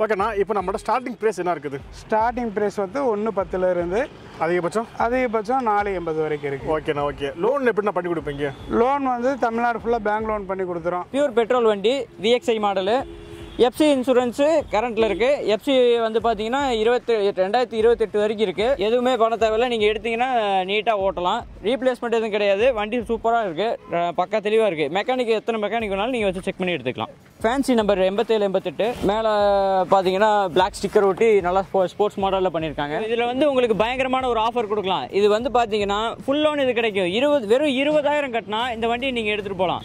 ஓகேண்ணா இப்போ நம்மளோட ஸ்டார்டிங் ப்ரைஸ் என்ன இருக்குது ஸ்டார்டிங் ப்ரைஸ் வந்து ஒன்று பத்துல இருந்து அதிகபட்சம் அதிகபட்சம் நாலு எண்பது வரைக்கும் இருக்கு ஓகேண்ணா ஓகே லோன் எப்படிண்ணா பண்ணி கொடுப்பீங்க லோன் வந்து தமிழ்நாடு ஃபுல்லாக பேங்க் லோன் பண்ணி கொடுத்துறோம் பியூர் பெட்ரோல் வண்டி விஎக்ஸ்ஐ மாடலு எஃப்சி இன்சூரன்ஸு கரண்ட்டில் இருக்குது எஃப்சி வந்து பார்த்தீங்கன்னா இருபத்தி ரெண்டாயிரத்தி இருபத்தெட்டு வரைக்கும் இருக்குது எதுவுமே பண்ண தேவையில்ல நீங்கள் எடுத்தீங்கன்னா நீட்டாக ஓட்டலாம் ரீப்ளேஸ்மெண்ட் எதுவும் கிடையாது வண்டி சூப்பராக இருக்குது பக்கா தெளிவாக இருக்குது மெக்கானிக் எத்தனை மெக்கானிக் வேணாலும் நீங்கள் வச்சு செக் பண்ணி எடுத்துக்கலாம் ஃபேன்சி நம்பர் எண்பத்தேழு எண்பத்தெட்டு மேலே பார்த்தீங்கன்னா பிளாக் ஸ்டிக்கர் ஒட்டி நல்லா ஸ்போர்ட்ஸ் மாடலில் பண்ணியிருக்காங்க இதில் வந்து உங்களுக்கு பயங்கரமான ஒரு ஆஃபர் கொடுக்கலாம் இது வந்து பார்த்தீங்கன்னா ஃபுல் லோன் இது கிடைக்கும் இருபது வெறும் இருபதாயிரம் கட்டினா இந்த வண்டியை நீங்கள் எடுத்துகிட்டு போகலாம்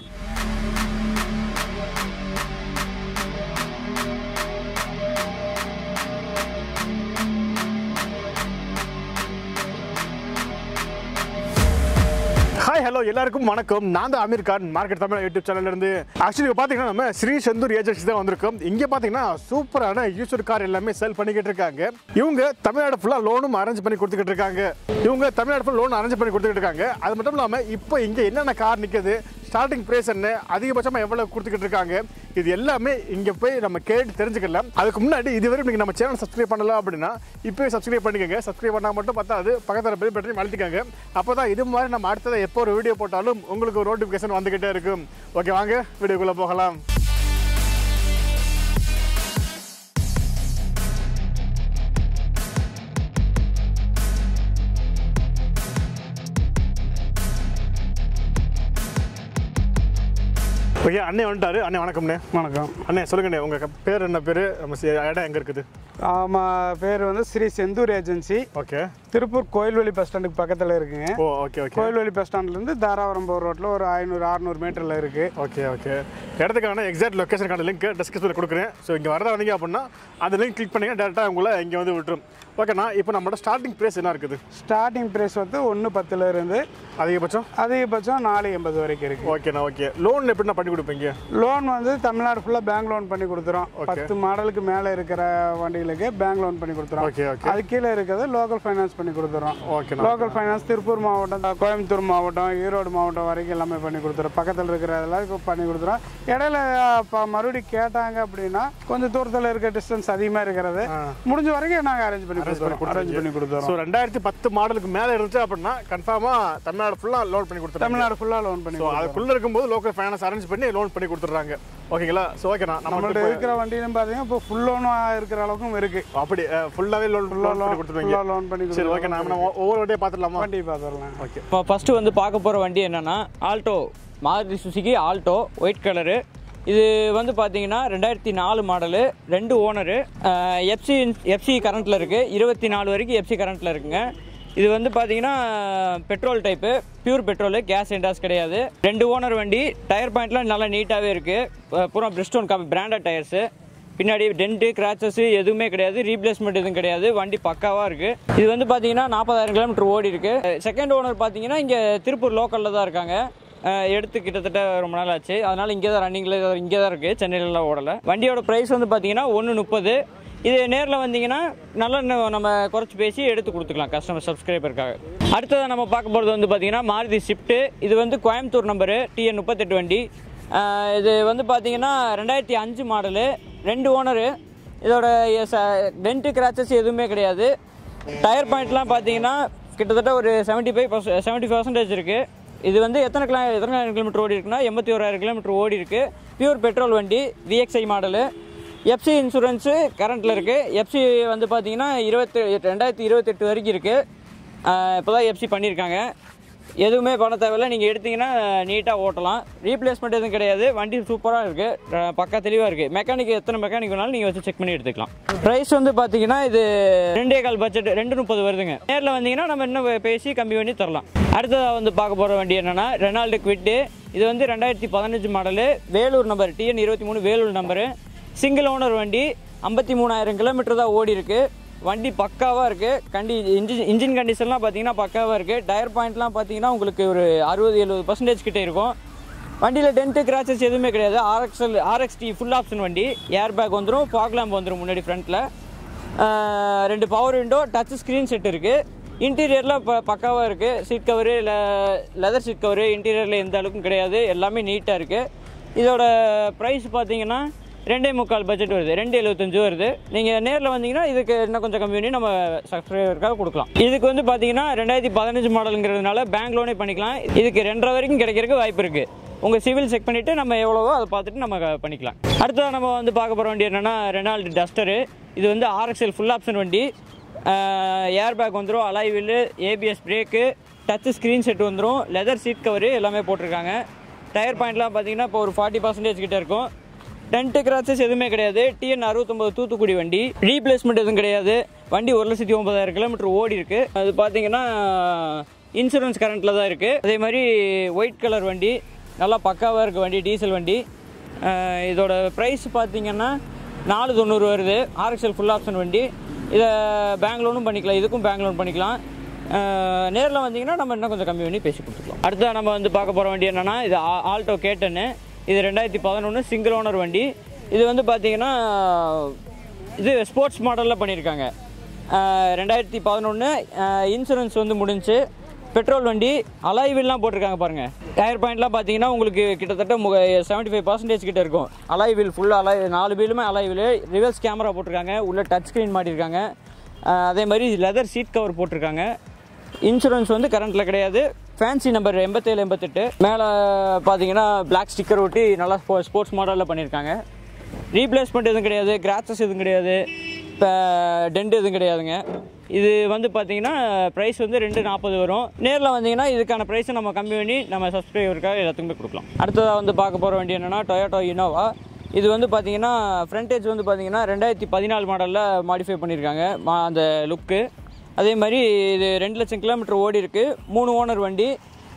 ஹாய் ஹலோ எல்லாருக்கும் வணக்கம் நான் தான் அமீர் கான் மார்க்கெட் தமிழ் யூடியூப் சேனல்ல இருந்து ஆக்சுவலி இப்போ பார்த்தீங்கன்னா நம்ம ஸ்ரீ செந்தூர் ஏஜென்சி தான் வந்திருக்கோம் இங்கே பார்த்தீங்கன்னா சூப்பரான யூசர் கார் எல்லாமே செல் பண்ணிக்கிட்டு இருக்காங்க இவங்க தமிழ்நாடு ஃபுல்லாக லோனும் அரேஞ்ச் பண்ணி கொடுத்துக்கிட்டு இருக்காங்க இவங்க தமிழ்நாடு ஃபுல்லாக லோன் அரேஞ்ச் பண்ணி கொடுத்துக்கிட்டு இருக்காங்க அது மட்டும் இல்லாமல் இப்போ இங்கே என்னென்ன கார் நிற்குது ஸ்டார்டிங் ப்ரைஸ் என்ன அதிகபட்சமாக எவ்வளோ கொடுத்துக்கிட்டு இருக்காங்க இது எல்லாமே இங்கே போய் நம்ம கேட்டு தெரிஞ்சுக்கலாம் அதுக்கு முன்னாடி இதுவரை நீங்கள் நம்ம சேனல் சப்ஸ்கிரைப் பண்ணலாம் அப்படின்னா இப்போயே சப்ஸ்கிரைப் பண்ணிக்கோங்க சப்ஸ்கிரைப் பண்ணால் மட்டும் பத்தாது பக்கத்தில் பெல் பட்டனை அழுத்திக்கோங்க அப்போ தான் இது மாதிரி நம்ம அடுத்ததை எப்போ ஒரு வீடியோ போட்டாலும் உங்களுக்கு ஒரு நோட்டிஃபிகேஷன் வந்துக்கிட்டே இருக்கும் ஓகே வாங்க வீடியோக்குள்ளே போகலாம் ஓகே அண்ணே வந்துட்டாரு அண்ணே வணக்கம்ண்ணே வணக்கம் அண்ணே சொல்லுங்கண்ணே உங்கள் பேர் என்ன பேர் நம்ம சி- இடம் எங்கே இருக்குது ஆமாம் பேர் வந்து Sri Senthur agency okay Tiruppur Koilveli bus ஸ்டாண்டுக்கு பக்கத்தில் இருக்குங்க oh okay okay Koilveli bus ஸ்டாண்ட்லேருந்து தாராபுரம் போகிற ரோட்டில் ஒரு ஐநூறு அறநூறு மீட்டரில் இருக்குது ஓகே ஓகே இடத்துக்கான எக்ஸாக்ட் லொக்கேஷனுக்கான லிங்க் டிஸ்கிரிப்ஷனில் கொடுக்குறேன் ஸோ இங்கே வரதா வந்தீங்க அப்படின்னா அந்த லிங்க் கிளிக் பண்ணீங்க டேரெக்டாக உங்களை இங்கே வந்து விட்டுரும் ஓகேண்ணா இப்போ நம்மளோட ஸ்டார்டிங் ப்ரைஸ் என்ன இருக்குது ஸ்டார்டிங் ப்ரைஸ் வந்து ஒன்று பத்துல இருந்து அதிகபட்சம் அதிகபட்சம் நாலு எண்பது வரைக்கும் இருக்கு ஓகேண்ணா ஓகே லோன் எப்படிண்ணா பண்ணி கொடுப்பீங்க லோன் வந்து தமிழ்நாடு ஃபுல்லாக பேங்க் லோன் பண்ணி கொடுத்துறோம் பத்து மாடலுக்கு மேலே இருக்கிற வண்டிகளுக்கு பேங்க் லோன் பண்ணி கொடுத்துறோம் ஓகே ஓகே அது கீழே இருக்கிறது லோக்கல் ஃபைனான்ஸ் பண்ணி கொடுத்துறோம் ஓகேண்ணா லோக்கல் ஃபைனான்ஸ் திருப்பூர் மாவட்டம் கோயம்புத்தூர் மாவட்டம் ஈரோடு மாவட்டம் வரைக்கும் எல்லாமே பண்ணி கொடுத்துறோம் பக்கத்தில் இருக்கிறதெல்லாம் இப்போ பண்ணி கொடுத்துறோம் இடையில இப்போ மறுபடியும் கேட்டாங்க அப்படின்னா கொஞ்சம் தூரத்தில் இருக்க டிஸ்டன்ஸ் அதிகமாக இருக்கிறது முடிஞ்ச வரைக்கும் நாங்கள் அரேஞ்ச் பண்ணி கொடுத்துறோம் அரேஞ்ச் பண்ணி கொடுத்துறோம் ஸோ ரெண்டாயிரத்தி பத்து மாடலுக்கு மேலே இருந்துச்சு அப்படின்னா கன்ஃபார்மாக தமிழ்நாடு ஃபுல்லாக லோன் பண்ணி கொடுத்துருவாங்க தமிழ்நாடு ஃபுல்லாக லோன் பண்ணி ஸோ அதுக்குள்ளே இருக்கும்போது லோக்கல் ஃபைனான்ஸ் அரேஞ்ச் பண்ணி லோன் பண்ணி கொடுத்துட்றாங்க ஓகேங்களா ஸோ ஓகேண்ணா நம்மள்ட்ட நம்மள்ட்ட இருக்கிற வண்டியிலும் பார்த்தீங்கன்னா இப்போ ஃபுல் லோனாக இருக்கிற அளவுக்கும் இருக்கு அப்படி ஃபுல்லாகவே லோன் லோன் பண்ணி கொடுத்துருவீங்க ஃபுல்லாக லோன் பண்ணி சரி ஓகே நம்ம ஒவ்வொரு வண்டியை பார்த்துடலாமா வண்டி பார்த்துடலாம் ஓகே இப்போ ஃபஸ்ட்டு வந்து பார்க்க போகிற வண்டி என்னென்னா Alto Maruti Suzuki Alto white colour இது வந்து பார்த்தீங்கன்னா ரெண்டாயிரத்தி நாலு மாடலு ரெண்டு ஓனரு எஃப்சி எஃப்சி கரண்ட்டில் இருக்குது இருபத்தி நாலு வரைக்கும் எஃப்சி கரண்ட்டில் இருக்குங்க இது வந்து பார்த்தீங்கன்னா petrol type pure petrol gas இண்டாஸ் கிடையாது ரெண்டு ஓனர் வண்டி டயர் பாயிண்ட்லாம் நல்லா நீட்டாகவே இருக்குது பூரா பிரிஸ்டோன் காப்பி பிராண்டட் டயர்ஸு பின்னாடி டென்ட்டு கிராச்சஸ் எதுவுமே கிடையாது ரீப்ளேஸ்மெண்ட் எதுவும் கிடையாது வண்டி பக்காவாக இருக்குது இது வந்து பார்த்தீங்கன்னா நாற்பதாயிரம் கிலோமீட்டர் ஓடி இருக்கு செகண்ட் ஓனர் பார்த்தீங்கன்னா இங்கே திருப்பூர் லோக்கலில் தான் இருக்காங்க அஹ் எடுத்து கிட்டத்தட்ட ரொம்ப நாள் ஆச்சு அதனால இங்கே தான் ரன்னிங்கில் இங்கே தான் இருக்குது சென்னையிலலாம் ஓடலை வண்டியோட ப்ரைஸ் வந்து பார்த்தீங்கன்னா ஒன்று முப்பது இது நேரில் வந்தீங்கன்னா நல்லா இன்னும் நம்ம குறைச்சி பேசி எடுத்து கொடுத்துக்கலாம் கஸ்டமர் சப்ஸ்கிரைபருக்காக அடுத்ததாக நம்ம பார்க்க போகிறது வந்து பார்த்தீங்கன்னா மாருதி ஷிஃப்ட்டு இது வந்து கோயம்புத்தூர் நம்பரு டிஎன் முப்பத்தெட்டு வண்டி அஹ் இது வந்து பார்த்தீங்கன்னா ரெண்டாயிரத்தி அஞ்சு மாடலு ரெண்டு ஓனரு இதோட டென்ட்டு கிராச்சஸ் எதுவுமே கிடையாது டயர் பாயிண்ட்லாம் பார்த்தீங்கன்னா கிட்டத்தட்ட ஒரு seventy five percent seventy percentage இருக்குது இது வந்து எத்தனை கிலோ எத்தனை கிலோமீட்டர் ஓடி இருக்குன்னா எண்பத்தி ஓராயிரம் கிலோமீட்டர் ஓடி இருக்கு பியூர் பெட்ரோல் வண்டி விஎக்ஸ்ஐ மாடலு எஃப்சி இன்சூரன்ஸு கரண்ட்டில் இருக்குது எஃப்சி வந்து பார்த்தீங்கன்னா இருபத்தி ரெண்டாயிரத்தி இருபத்தெட்டு வரைக்கும் இருக்குது இப்போ தான் எஃப்சி பண்ணியிருக்காங்க எதுவுமே பண்ண தேவையில்ல நீங்கள் எடுத்தீங்கன்னா நீட்டாக ஓட்டலாம் ரீப்ளேஸ்மெண்ட் எதுவும் கிடையாது வண்டி சூப்பராக இருக்குது பக்கா தெளிவாக இருக்குது மெக்கானிக் எத்தனை மெக்கானிக் வேணாலும் நீங்கள் வச்சு செக் பண்ணி எடுத்துக்கலாம் ப்ரைஸ் வந்து பார்த்தீங்கன்னா இது ரெண்டே கால் பட்ஜெட் ரெண்டு முப்பது வருதுங்க நேரில் வந்தீங்கன்னா நம்ம இன்னும் பேசி கம்மி பண்ணி தரலாம் அடுத்ததாக வந்து பார்க்க போகிற வண்டி என்னென்னா ரெனால்டு குவிட்டு இது வந்து ரெண்டாயிரத்தி பதினஞ்சு மாடலு வேலூர் நம்பர் டிஎன் இருபத்தி மூணு வேலூர் நம்பரு சிங்கிள் ஓனர் வண்டி ஐம்பத்தி மூணாயிரம் கிலோமீட்டர் தான் ஓடி இருக்கு வண்டி பக்காவாக இருக்குது கண்டி இன்ஜின் இன்ஜின் கண்டிஷன்லாம் பார்த்தீங்கன்னா பக்காவாக இருக்குது டயர் பாயிண்ட்லாம் பார்த்தீங்கன்னா உங்களுக்கு ஒரு அறுபது எழுபது பர்சன்டேஜ் கிட்டே இருக்கும் வண்டியில் டென்ட்டு கிராச்சஸ் எதுவுமே கிடையாது ஆர்எக்ஸ்எல் ஆர்எக்ஸ்டி ஃபுல் ஆப்ஷன் வண்டி ஏர் பேக் வந்துடும் ஃபாக் லேம்ப் வந்துடும் முன்னாடி ஃப்ரண்ட்டில் ரெண்டு power window touch screen set இருக்குது இன்டீரியரில் ப பக்காவாக இருக்குது சீட் கவரு இல்லை லெதர் சீட் கவரு இன்டீரியரில் எந்த அளவுக்கும் கிடையாது எல்லாமே நீட்டாக இருக்குது இதோட ப்ரைஸ் பார்த்தீங்கன்னா ரெண்டே முக்கால் பட்ஜெட் வருது ரெண்டு எழுபத்தஞ்சு வருது நீங்கள் நேரில் வந்தீங்கன்னா இதுக்கு இன்னும் கொஞ்சம் கம்மி பண்ணி நம்ம சப்ஸ்கிரைபருக்காக கொடுக்கலாம் இதுக்கு வந்து பார்த்தீங்கன்னா ரெண்டாயிரத்தி பதினஞ்சு மாடலுங்கிறதுனால பேங்க் லோனே பண்ணிக்கலாம் இதுக்கு ரெண்டரை வரைக்கும் கிடைக்கிறதுக்கு வாய்ப்பு இருக்குது உங்கள் சிவில் செக் பண்ணிவிட்டு நம்ம எவ்வளவோ அதை பார்த்துட்டு நம்ம க- பண்ணிக்கலாம் அடுத்ததாக நம்ம வந்து பார்க்க போகிற வண்டி என்னென்னா ரெனால்டு டஸ்டரு இது வந்து ஆர்எக்ஸ்எல் ஃபுல் ஆப்ஷன் வண்டி ஏர் பேக் வந்துடும் alloy wheel ABS brake touch screen set வந்துடும் லெதர் சீட் கவரு எல்லாமே போட்டிருக்காங்க டயர் பாயிண்ட்லாம் பார்த்தீங்கன்னா இப்போ ஒரு ஃபார்ட்டி பர்சன்டேஜ் கிட்ட இருக்கும் டென்ட்டு கிராச்சஸ் எதுவுமே கிடையாது டிஎன் அறுபத்தொம்பது தூத்துக்குடி வண்டி ரீப்ளேஸ்மெண்ட் எதுவும் கிடையாது வண்டி ஒரு லட்சத்தி ஒன்பதாயிரம் கிலோமீட்டர் ஓடி இருக்கு அது பார்த்தீங்கன்னா இன்சூரன்ஸ் கரண்ட்டில் தான் இருக்குது அதே மாதிரி ஒயிட் கலர் வண்டி நல்லா பக்காவாக இருக்குது வண்டி டீசல் வண்டி அஹ் இதோட ப்ரைஸ் பார்த்தீங்கன்னா நாலு தொண்ணூறு வருது ஆர்எக்ஸ்எல் ஃபுல் ஆப்ஷன் வண்டி இதை பேங்க் லோனும் பண்ணிக்கலாம் இதுக்கும் பேங்க் லோன் பண்ணிக்கலாம் நேரில் வந்தீங்கன்னா நம்ம இன்னும் கொஞ்சம் கம்மி பண்ணி பேசி கொடுத்துக்கலாம் அடுத்தா நம்ம வந்து பார்க்க போகிற வண்டி என்னென்னா இது ஆ- ஆல்டோ கேட்டன்னு இது ரெண்டாயிரத்தி பதினொன்று சிங்கிள் ஓனர் வண்டி இது வந்து பார்த்தீங்கன்னா இது ஸ்போர்ட்ஸ் மாடலில் பண்ணியிருக்காங்க அஹ் ரெண்டாயிரத்தி பதினொன்று இன்சூரன்ஸ் வந்து முடிஞ்சு பெட்ரோல் வண்டி அலாய்வில்லாம் போட்டிருக்காங்க பாருங்கள் டயர் பாயிண்ட்லாம் பார்த்தீங்கன்னா உங்களுக்கு கிட்டத்தட்ட செவன்ட்டி ஃபைவ் பர்சன்டேஜ் கிட்ட இருக்கும் அலாய்வில் ஃபுல்லாக அலாய் நாலு வீலுமே அலாய்வில் ரிவர்ஸ் கேமரா போட்டிருக்காங்க உள்ள டச் ஸ்க்ரீன் மாட்டியிருக்காங்க அஹ் அதே மாதிரி லெதர் சீட் கவர் போட்டிருக்காங்க இன்சூரன்ஸ் வந்து கரண்ட்டில் கிடையாது ஃபேன்சி நம்பர் எண்பத்தேழு எண்பத்தெட்டு மேலே பார்த்தீங்கன்னா பிளாக் ஸ்டிக்கர் ஒட்டி நல்லா ஸ்போர்ட்ஸ் மாடலில் பண்ணியிருக்காங்க ரீப்ளேஸ்மெண்ட் எதுவும் கிடையாது கிராச்சஸ் எதுவும் கிடையாது இப்போ டென்ட் எதுவும் கிடையாதுங்க இது வந்து பார்த்தீங்கன்னா ப்ரைஸ் வந்து ரெண்டு நாற்பது வரும் நேரில் வந்தீங்கன்னா இதுக்கான ப்ரைஸை நம்ம கம்மி பண்ணி நம்ம சப்ஸ்கிரைபருக்காக எல்லாத்துக்குமே கொடுக்கலாம் அடுத்ததாக வந்து பார்க்க போகிற வண்டி என்னென்னா டொயோட்டோ இனோவா இது வந்து பார்த்தீங்கன்னா ஃப்ரண்டேஜ் வந்து பார்த்தீங்கன்னா ரெண்டாயிரத்தி பதினாலு மாடலில் மாடிஃபை பண்ணியிருக்காங்க மா அந்த லுக்கு அதே மாதிரி இது ரெண்டு லட்சம் கிலோமீட்டர் ஓடி இருக்கு மூணு ஓனர் வண்டி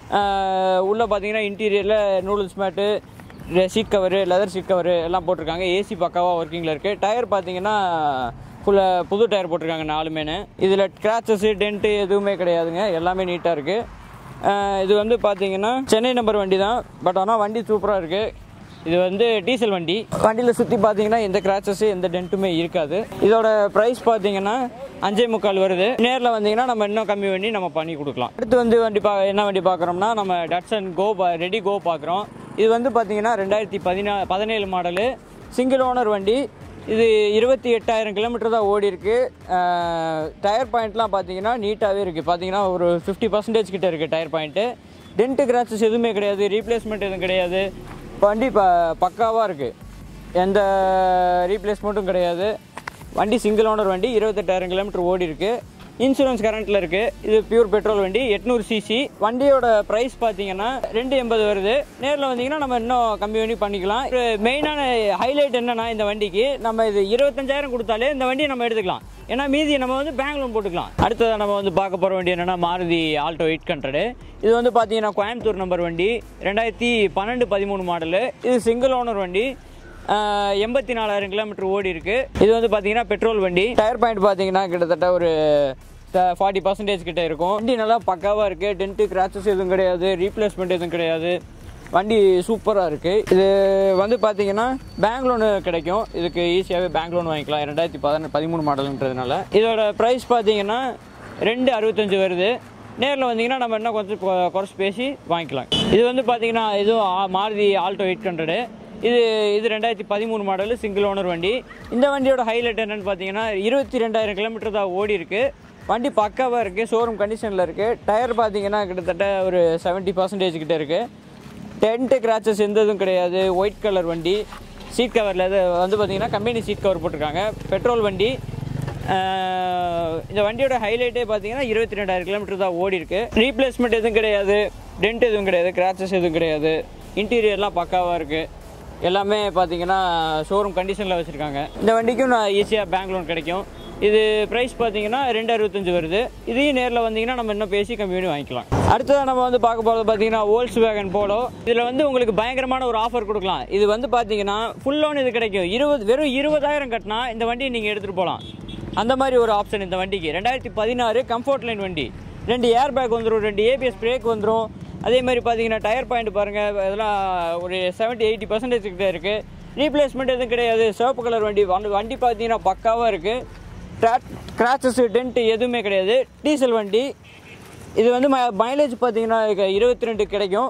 ஆஹ் உள்ள பார்த்தீங்கன்னா இன்டீரியரில் noodles mat seat cover leather seat cover எல்லாம் போட்டிருக்காங்க ஏசி பக்காவாக ஒர்க்கிங்கில் இருக்குது டயர் பார்த்தீங்கன்னா ஃபுல்லாக புது டயர் போட்டிருக்காங்க நாலுமேனு இதில் கிராச்சஸு டென்ட்டு எதுவுமே கிடையாதுங்க எல்லாமே நீட்டாக இருக்குது இது வந்து பார்த்தீங்கன்னா சென்னை நம்பர் வண்டி தான் பட் ஆனால் வண்டி சூப்பராக இருக்குது இது வந்து டீசல் வண்டி வண்டியில் சுற்றி பார்த்தீங்கன்னா எந்த கிராச்சஸ் எந்த டென்ட்டுமே இருக்காது இதோட ப்ரைஸ் பார்த்தீங்கன்னா அஞ்சே முக்கால் வருது நேரில் வந்தீங்கன்னா நம்ம இன்னும் கம்மி பண்ணி நம்ம பண்ணி கொடுக்கலாம் அடுத்து வந்து வண்டி பா என்ன வண்டி பார்க்குறோம்னா நம்ம டட்சன் கோ ரெடி கோ பார்க்குறோம் இது வந்து பார்த்தீங்கன்னா ரெண்டாயிரத்தி பதினா பதினேழு மாடலு சிங்கிள் ஓனர் வண்டி இது இருபத்தி எட்டாயிரம் கிலோமீட்டர் தான் ஓடி இருக்கு டயர் பாயிண்ட்லாம் பார்த்தீங்கன்னா நீட்டாகவே இருக்குது பார்த்தீங்கன்னா ஒரு ஃபிஃப்டி பர்சன்டேஜ் கிட்ட இருக்குது டயர் பாயிண்ட்டு டென்ட்டு கிராச்சஸ் எதுவுமே கிடையாது ரீப்ளேஸ்மெண்ட் எதுவும் கிடையாது வண்டி ப பக்காவாக இருக்குது எந்த ரீப்ளேஸ்மெண்ட்டும் கிடையாது வண்டி சிங்கிள் ஓனர் வண்டி இருபத்தெட்டாயிரம் கிலோமீட்டர் ஓடி இருக்கு இன்சூரன்ஸ் கரண்ட்டில் இருக்குது இது பியூர் பெட்ரோல் வண்டி எட்நூறு சிசி வண்டியோட ப்ரைஸ் பார்த்தீங்கன்னா ரெண்டு எண்பது வருது நேரில் வந்தீங்கன்னா நம்ம இன்னும் கம்மி பண்ணி பண்ணிக்கலாம் ஒரு மெயினான ஹைலைட் என்னன்னா இந்த வண்டிக்கு நம்ம இது இருபத்தஞ்சாயிரம் கொடுத்தாலே இந்த வண்டியை நம்ம எடுத்துக்கலாம் ஏன்னா மீதி நம்ம வந்து பேங்க் லோன் போட்டுக்கலாம் அடுத்ததாக நம்ம வந்து பார்க்க போகிற வண்டி என்னன்னா மாருதி ஆல்டோ எயிட் ஹண்ட்ரடு இது வந்து பார்த்தீங்கன்னா கோயம்புத்தூர் நம்பர் வண்டி ரெண்டாயிரத்தி பன்னெண்டு பதிமூணு மாடலு இது சிங்கிள் ஓனர் வண்டி எண்பத்தி நாலாயிரம் கிலோமீட்டர் ஓடி இருக்கு இது வந்து பார்த்தீங்கன்னா பெட்ரோல் வண்டி டயர் பாயிண்ட் பார்த்தீங்கன்னா கிட்டத்தட்ட ஒரு ஃபார்ட்டி பர்சன்டேஜ் கிட்ட இருக்கும் வண்டி நல்லா பக்காவாக இருக்குது டென்ட்டு கிராச்சஸ் எதுவும் கிடையாது ரீப்ளேஸ்மெண்ட் எதுவும் கிடையாது வண்டி சூப்பராக இருக்குது இது வந்து பார்த்தீங்கன்னா பேங்க் லோனு கிடைக்கும் இதுக்கு ஈஸியாகவே பேங்க் லோன் வாங்கிக்கலாம் ரெண்டாயிரத்தி பதினெட்டு பதிமூணு மாடலுன்றதுனால இதோட ப்ரைஸ் பார்த்தீங்கன்னா ரெண்டு அறுபத்தஞ்சு வருது நேரில் வந்தீங்கன்னா நம்ம இன்னும் கொஞ்சம் கொ- குறைச்சி பேசி வாங்கிக்கலாம் இது வந்து பார்த்தீங்கன்னா இதுவும் ஆ- மாருதி ஆல்டோ எயிட் ஹண்ட்ரடு இது இது ரெண்டாயிரத்தி பதிமூணு மாடலு சிங்கிள் ஓனர் வண்டி இந்த வண்டியோட ஹைலைட் என்னன்னு பார்த்தீங்கன்னா இருபத்தி ரெண்டாயிரம் கிலோமீட்டர் தான் ஓடி இருக்கு வண்டி பக்காவாக இருக்குது ஷோரூம் கண்டிஷனில் இருக்குது டயர் பார்த்தீங்கன்னா கிட்டத்தட்ட ஒரு செவன்ட்டி பர்சன்டேஜ் கிட்ட இருக்குது டென்ட்டு கிராச்சஸ் எந்த இதுவும் கிடையாது ஒயிட் கலர் வண்டி சீட் கவரில் இது வந்து பார்த்தீங்கன்னா கம்பெனி சீட் கவர் போட்டிருக்காங்க பெட்ரோல் வண்டி ஆஹ் இந்த வண்டியோட ஹைலைட்டே பார்த்தீங்கன்னா இருபத்தி ரெண்டாயிரம் கிலோமீட்டர் தான் ஓடி இருக்கு ரீப்ளேஸ்மெண்ட் எதுவும் கிடையாது டென்ட் எதுவும் கிடையாது கிராச்சஸ் எதுவும் கிடையாது இன்டீரியர்லாம் பக்காவாக இருக்குது எல்லாமே பார்த்தீங்கன்னா ஷோரூம் கண்டிஷனில் வச்சுருக்காங்க இந்த வண்டிக்கும் நான் ஈஸியாக பேங்க் லோன் கிடைக்கும் இது ப்ரைஸ் பார்த்தீங்கன்னா ரெண்டு அறுபத்தஞ்சு வருது இதையும் நேரில் வந்தீங்கன்னா நம்ம இன்னும் பேசி கம்மி பண்ணி வாங்கிக்கலாம் அடுத்ததாக நம்ம வந்து பார்க்க போகிறது பார்த்தீங்கன்னா ஓல்ஸ் வேகன் போலோ இதில் வந்து உங்களுக்கு பயங்கரமான ஒரு ஆஃபர் கொடுக்கலாம் இது வந்து பார்த்தீங்கன்னா ஃபுல் லோன் இது கிடைக்கும் இருபது வெறும் இருபதாயிரம் கட்டினா இந்த வண்டியை நீங்கள் எடுத்துகிட்டு போகலாம் அந்த மாதிரி ஒரு ஆப்ஷன் இந்த வண்டிக்கு ரெண்டாயிரத்தி பதினாறு கம்ஃபர்ட் லைன் வண்டி ரெண்டு ஏர் பேக் வந்துடும் ரெண்டு ஏபிஎஸ் பிரேக் வந்துடும் அதே மாதிரி பார்த்தீங்கன்னா டயர் பாயிண்ட் பாருங்கள் இதெல்லாம் ஒரு செவன்ட்டி எயிட்டி பர்சன்டேஜ் கிட்ட இருக்குது ரீப்ளேஸ்மெண்ட் எதுவும் கிடையாது சிவப்பு கலர் வண்டி வண்டி வண்டி பார்த்தீங்கன்னா பக்காவாக இருக்குது கிராச்சஸ் டென்ட் எதுவுமே கிடையாது டீசல் வண்டி இது வந்து மைலேஜ் பார்த்தீங்கன்னா இருபத்தி ரெண்டு கிடைக்கும்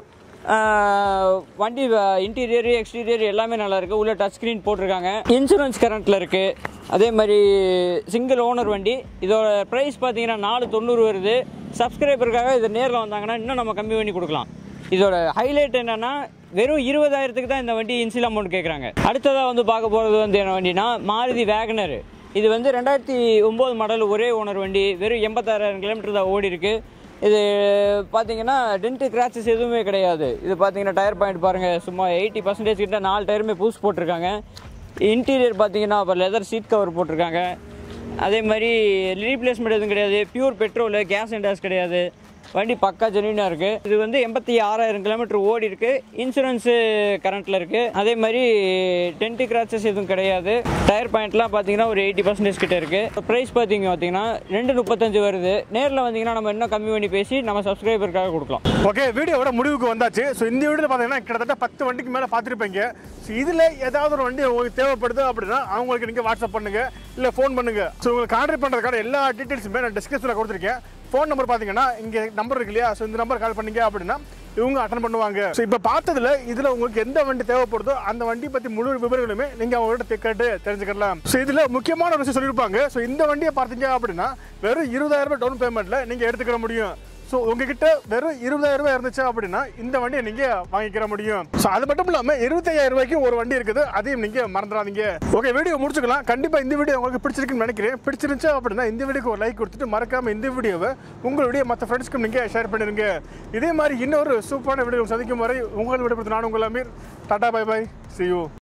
வண்டி இன்டீரியர் எக்ஸ்டீரியர் எல்லாமே நல்லா இருக்கு உள்ள டச் ஸ்க்ரீன் போட்டிருக்காங்க இன்சூரன்ஸ் கரண்ட்ல இருக்கு அதே மாதிரி சிங்கிள் ஓனர் வண்டி இதோட ப்ரைஸ் பார்த்தீங்கன்னா நாலு தொண்ணூறு வருது சப்ஸ்கிரைபருக்காக இது நேரில் வந்தாங்கன்னா இன்னும் நம்ம கம்மி பண்ணி கொடுக்கலாம் இதோட ஹைலைட் என்னன்னா வெறும் இருபதாயிரத்துக்கு தான் இந்த வண்டி இன்சில் அமௌண்ட் கேட்குறாங்க அடுத்ததாக வந்து பார்க்க போகிறது வந்து என்ன வண்டினா மாருதி வேகனர் இது வந்து ரெண்டாயிரத்தி ஒம்பது மாடல் ஒரே ஓனர் வண்டி வெறும் எண்பத்தாறாயிரம் கிலோமீட்டர் தான் ஓடி இருக்கு இது பார்த்தீங்கன்னா டென்ட் கிராச்சஸ் எதுவுமே கிடையாது இது பார்த்தீங்கன்னா டயர் பாயிண்ட் பாருங்கள் சும்மா எயிட்டி பர்சன்டேஜ் கிட்ட நாலு டயருமே பூஸ் போட்டிருக்காங்க இன்டீரியர் பார்த்தீங்கன்னா இப்போ லெதர் சீட் கவர் போட்டிருக்காங்க அதே மாதிரி ரீப்ளேஸ்மெண்ட் எதுவும் கிடையாது pure petrol gas and gas கிடையாது வண்டி பக்கா ஜென்யூனாக இருக்குது இது வந்து எண்பத்தி ஆறாயிரம் கிலோமீட்டர் ஓடி இருக்கு இன்சூரன்ஸு கரண்ட்டில் இருக்குது அதே மாதிரி டென்ட் கிராச்சஸ் எதுவும் கிடையாது டயர் பாயிண்ட்லாம் பார்த்தீங்கன்னா ஒரு எயிட்டி பர்சன்டேஜ் கிட்ட இருக்குது ப்ரைஸ் பார்த்தீங்க பார்த்தீங்கன்னா ரெண்டு முப்பத்தஞ்சு வருது நேரில் வந்தீங்கன்னா நம்ம இன்னும் கம்மி பண்ணி பேசி நம்ம சப்ஸ்கிரைபருக்காக கொடுக்கலாம் ஓகே வீடியோவோட முடிவுக்கு வந்தாச்சு ஸோ இந்த வீடியோவில் பார்த்தீங்கன்னா கிட்டத்தட்ட பத்து வண்டிக்கு மேலே பார்த்துருப்பீங்க ஸோ இதில் ஏதாவது ஒரு வண்டி உங்களுக்கு தேவைப்படுது அப்படின்னா அவங்களுக்கு நீங்கள் வாட்ஸ்அப் பண்ணுங்க இல்லை ஃபோன் பண்ணுங்க ஸோ உங்களுக்கு கான்டாக்ட் பண்ணுறதுக்கான எல்லா டீட்டெயில்ஸுமே நான் டிஸ்கிரிப்ஷனில் கொடுத்துருக்கேன் ஃபோன் நம்பர் பார்த்தீங்கன்னா இங்கே நம்பர் இருக்கு இல்லையா ஸோ இந்த நம்பர் கால் பண்ணீங்க அப்படின்னா இவங்க அட்டன் பண்ணுவாங்க ஸோ இப்போ பார்த்ததுல இதில் உங்களுக்கு எந்த வண்டி தேவைப்படுதோ அந்த வண்டி பற்றி முழு விவரங்களுமே நீங்கள் அவங்ககிட்ட கேட்டு தெரிஞ்சுக்கலாம் ஸோ இதில் முக்கியமான ஒரு விஷயம் சொல்லியிருப்பாங்க ஸோ இந்த வண்டியை பார்த்தீங்க அப்படின்னா வெறும் இருபதாயிரம் ரூபாய் டவுன் பேமெண்ட்டில் நீங்கள் எடுத்துக்கிற முடியும் ஸோ உங்ககிட்ட வெறும் இருபதாயிரம் ரூபாய் இருந்துச்சு அப்படின்னா இந்த வண்டியை நீங்க வாங்கிக்கிற முடியும் ஸோ அது மட்டும் இல்லாம இருபத்தையாயிரம் ரூபாய்க்கு ஒரு வண்டி இருக்குது அதையும் நீங்க மறந்துடாதீங்க ஓகே வீடியோ முடிச்சுக்கலாம் கண்டிப்பா இந்த வீடியோ உங்களுக்கு பிடிச்சிருக்குன்னு நினைக்கிறேன் பிடிச்சிருந்துச்சு அப்படின்னா இந்த வீடியோக்கு ஒரு லைக் கொடுத்துட்டு மறக்காம இந்த வீடியோவை உங்களுடைய மற்ற ஃப்ரெண்ட்ஸ்க்கும் நீங்க ஷேர் பண்ணிருங்க இதே மாதிரி இன்னொரு சூப்பரான வீடியோ சந்திக்கும் வரை உங்கள் விடுபடுத்த நான் உங்கள் Aamir tata bye bye see you